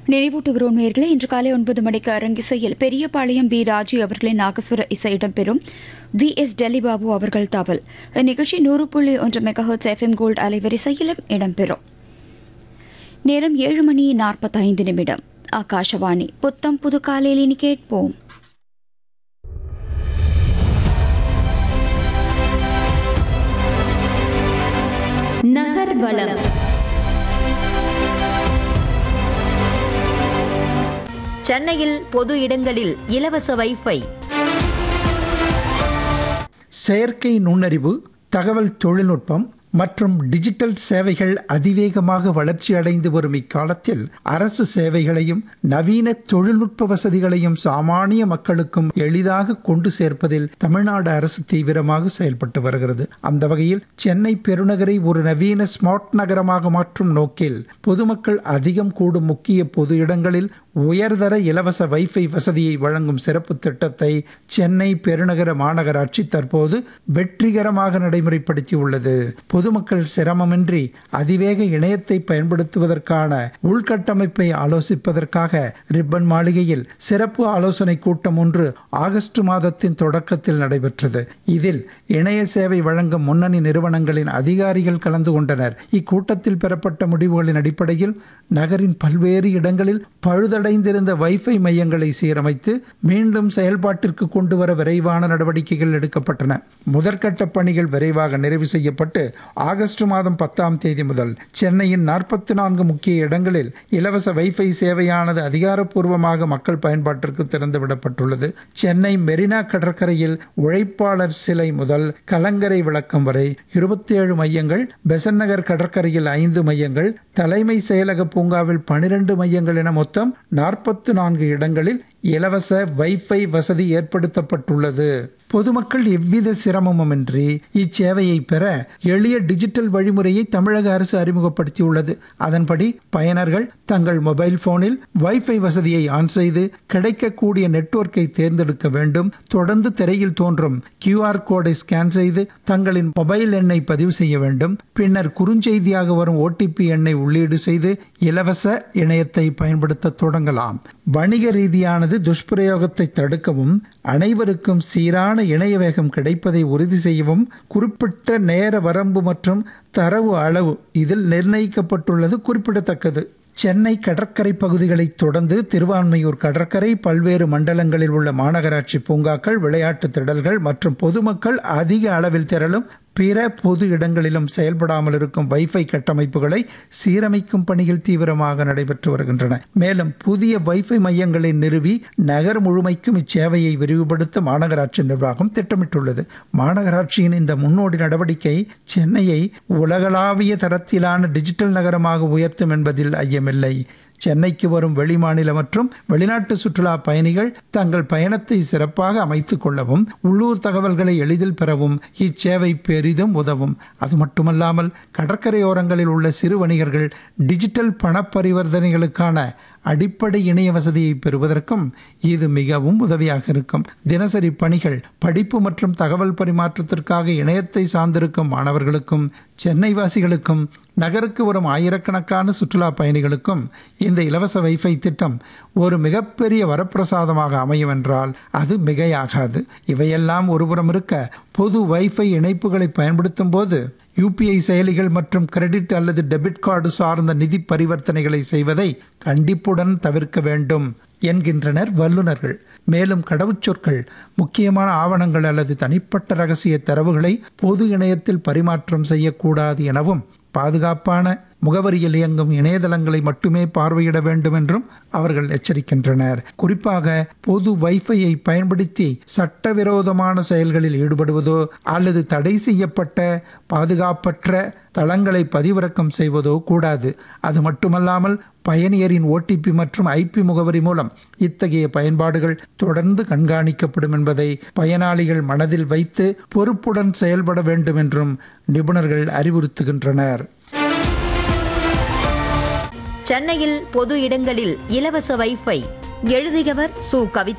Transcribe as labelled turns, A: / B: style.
A: நினைவூட்டுகிறோம் நேர்களே இன்று காலை ஒன்பது மணிக்கு அரங்கிசையில் பெரியபாளையம் பி ராஜி அவர்களின் நாகஸ்வர இசை இடம்பெறும் வி எஸ் டெல்லிபாபு அவர்கள் தவல் இந்நிகழ்ச்சி நூறு புள்ளி ஒன்று மெகாஹர்ட்ஸ் எஃப்எம் கோல்டு அலைவரிசையிலும் இடம்பெறும் நேரம் ஏழு மணி நாற்பத்தைந்து நிமிடம் ஆகாஷவாணி புத்தம் புது காலையில் இனி கேட்போம்
B: நகர்வலம் சென்னையில் பொது இடங்களில் இலவச வைஃபை
C: செயற்கை நுண்ணறிவு தகவல் தொழில்நுட்பம் மற்றும் டிஜிட்டல் சேவைகள் அதிவேகமாக வளர்ச்சியடைந்து வரும் இக்காலத்தில் அரசு சேவைகளையும் நவீன தொழில்நுட்ப வசதிகளையும் சாமானிய மக்களுக்கும் எளிதாக கொண்டு சேர்ப்பதில் தமிழ்நாடு அரசு தீவிரமாக செயல்பட்டு வருகிறது அந்த வகையில் சென்னை பெருநகரை ஒரு நவீன ஸ்மார்ட் நகரமாக மாற்றும் நோக்கில் பொதுமக்கள் அதிகம் கூடும் முக்கிய பொது இடங்களில் உயர்தர இலவச வைஃபை வசதியை வழங்கும் சிறப்பு திட்டத்தை சென்னை பெருநகர மாநகராட்சி தற்போது வெற்றிகரமாக நடைமுறைப்படுத்தியுள்ளது பொதுமக்கள் சிரமமின்றி அதிவேக இணையத்தை பயன்படுத்துவதற்கான உள்கட்டமைப்பை ஆலோசிப்பதற்காக ரிப்பன் மாளிகையில் சிறப்பு ஆலோசனை கூட்டம் ஒன்று ஆகஸ்ட் மாதத்தின் தொடக்கத்தில் நடைபெற்றது இதில் இணைய சேவை வழங்கும் முன்னணி நிறுவனங்களின் அதிகாரிகள் கலந்து கொண்டனர் இக்கூட்டத்தில் பெறப்பட்ட முடிவுகளின் அடிப்படையில் நகரின் பல்வேறு இடங்களில் பழுதடைந்திருந்த வைஃபை மையங்களை சீரமைத்து மீண்டும் செயல்பாட்டிற்கு கொண்டு வர விரைவான நடவடிக்கைகள் எடுக்கப்பட்டன முதற்கட்ட பணிகள் விரைவாக நிறைவு செய்யப்பட்டு ஆகஸ்ட் மாதம் பத்தாம் தேதி முதல் சென்னையின் நாற்பத்தி நான்கு முக்கிய இடங்களில் இலவச வைஃபை சேவையானது அதிகாரப்பூர்வமாக மக்கள் பயன்பாட்டிற்கு திறந்துவிடப்பட்டுள்ளது சென்னை மெரினா கடற்கரையில் உழைப்பாளர் சிலை முதல் கலங்கரை விளக்கம் வரை இருபத்தி ஏழு மையங்கள் பெசன் நகர் கடற்கரையில் ஐந்து மையங்கள் தலைமை செயலக பூங்காவில் பனிரெண்டு மையங்கள் என மொத்தம் நாற்பத்தி நான்கு இடங்களில் இலவச வைஃபை வசதி ஏற்படுத்தப்பட்டுள்ளது பொதுமக்கள் எவ்வித சிரமமுமின்றி இச்சேவையை பெற எளிய டிஜிட்டல் வழிமுறையை தமிழக அரசு அறிமுகப்படுத்தியுள்ளது அதன்படி பயனர்கள் தங்கள் மொபைல் போனில் வைஃபை வசதியை ஆன் செய்து கிடைக்கக்கூடிய நெட்வொர்க்கை தேர்ந்தெடுக்க வேண்டும் தொடர்ந்து திரையில் தோன்றும் கியூஆர் கோடை ஸ்கேன் செய்து தங்களின் மொபைல் எண்ணை பதிவு செய்ய வேண்டும் பின்னர் குறுஞ்செய்தியாக வரும் ஓடிபி எண்ணை உள்ளீடு செய்து இலவச இணையத்தை பயன்படுத்த தொடங்கலாம் வணிக ரீதியானது துஷ்பிரயோகத்தை தடுக்கவும் அனைவருக்கும் சீரான இணைய வேகம் கிடைப்பதை உறுதி செய்யவும் குறிப்பிட்ட நேர வரம்பு மற்றும் தரவு அளவு இதில் நிர்ணயிக்கப்பட்டுள்ளது குறிப்பிடத்தக்கது சென்னை கடற்கரை பகுதிகளைத் தொடர்ந்து திருவான்மையூர் கடற்கரை பல்வேறு மண்டலங்களில் உள்ள மாநகராட்சி பூங்காக்கள் விளையாட்டு திடல்கள் மற்றும் பொதுமக்கள் அதிக அளவில் திரளும் பிற பொது இடங்களிலும் செயல்படாமல் இருக்கும் வைஃபை கட்டமைப்புகளை சீரமைக்கும் பணிகள் தீவிரமாக நடைபெற்று வருகின்றன மேலும் புதிய வைஃபை மையங்களை நிறுவி நகர் முழுமைக்கும் இச்சேவையை விரிவுபடுத்த மாநகராட்சி நிர்வாகம் திட்டமிட்டுள்ளது மாநகராட்சியின் இந்த முன்னோடி நடவடிக்கை சென்னையை உலகளாவிய தரத்திலான டிஜிட்டல் நகரமாக உயர்த்தும் என்பதில் ஐயமில்லை சென்னைக்கு வரும் வெளிமாநில மற்றும் வெளிநாட்டு சுற்றுலா பயணிகள் தங்கள் பயணத்தை சிறப்பாக அமைத்துக் கொள்ளவும் உள்ளூர் தகவல்களை எளிதில் பெறவும் இச்சேவை பெரிதும் உதவும் அது மட்டுமல்லாமல் கடற்கரையோரங்களில் உள்ள சிறு வணிகர்கள் டிஜிட்டல் பண பரிவர்த்தனைகளுக்கான அடிப்படை இணைய வசதியை பெறுவதற்கும் இது மிகவும் உதவியாக இருக்கும் தினசரி பணிகள் படிப்பு மற்றும் தகவல் பரிமாற்றத்திற்காக இணையத்தை சார்ந்திருக்கும் மாணவர்களுக்கும் சென்னை வாசிகளுக்கும் நகருக்கு வரும் ஆயிரக்கணக்கான சுற்றுலா பயணிகளுக்கும் இந்த இலவச வைஃபை திட்டம் ஒரு மிகப்பெரிய வரப்பிரசாதமாக அமையும் என்றால் அது மிகையாகாது இவையெல்லாம் ஒருபுறம் இருக்க பொது வைஃபை இணைப்புகளை பயன்படுத்தும் போது யூபிஐ செயலிகள் மற்றும் கிரெடிட் அல்லது டெபிட் கார்டு சார்ந்த நிதி பரிவர்த்தனைகளை செய்வதை கண்டிப்புடன் தவிர்க்க வேண்டும் என்கின்றனர் வல்லுநர்கள் மேலும் கடவுச்சொற்கள் முக்கியமான ஆவணங்கள் அல்லது தனிப்பட்ட ரகசிய தரவுகளை பொது இணையத்தில் பரிமாற்றம் செய்யக்கூடாது எனவும் பாதுகாப்பான முகவரியில் இயங்கும் இணையதளங்களை மட்டுமே பார்வையிட வேண்டும் என்றும் அவர்கள் எச்சரிக்கின்றனர் குறிப்பாக பொது வைஃபையை பயன்படுத்தி சட்டவிரோதமான செயல்களில் ஈடுபடுவதோ அல்லது தடை செய்யப்பட்ட பாதுகாப்பற்ற தளங்களை பதிவிறக்கம் செய்வதோ கூடாது அது மட்டுமல்லாமல் பயணியரின் ஓடிபி மற்றும் ஐபி முகவரி மூலம் இத்தகைய பயன்பாடுகள் தொடர்ந்து கண்காணிக்கப்படும் என்பதை பயனாளிகள் மனதில் வைத்து பொறுப்புடன் செயல்பட வேண்டும் என்றும் நிபுணர்கள் அறிவுறுத்துகின்றனர்
B: சென்னையில் பொது இடங்களில் இலவச வைஃபை எழுதியவர் சு கவிதா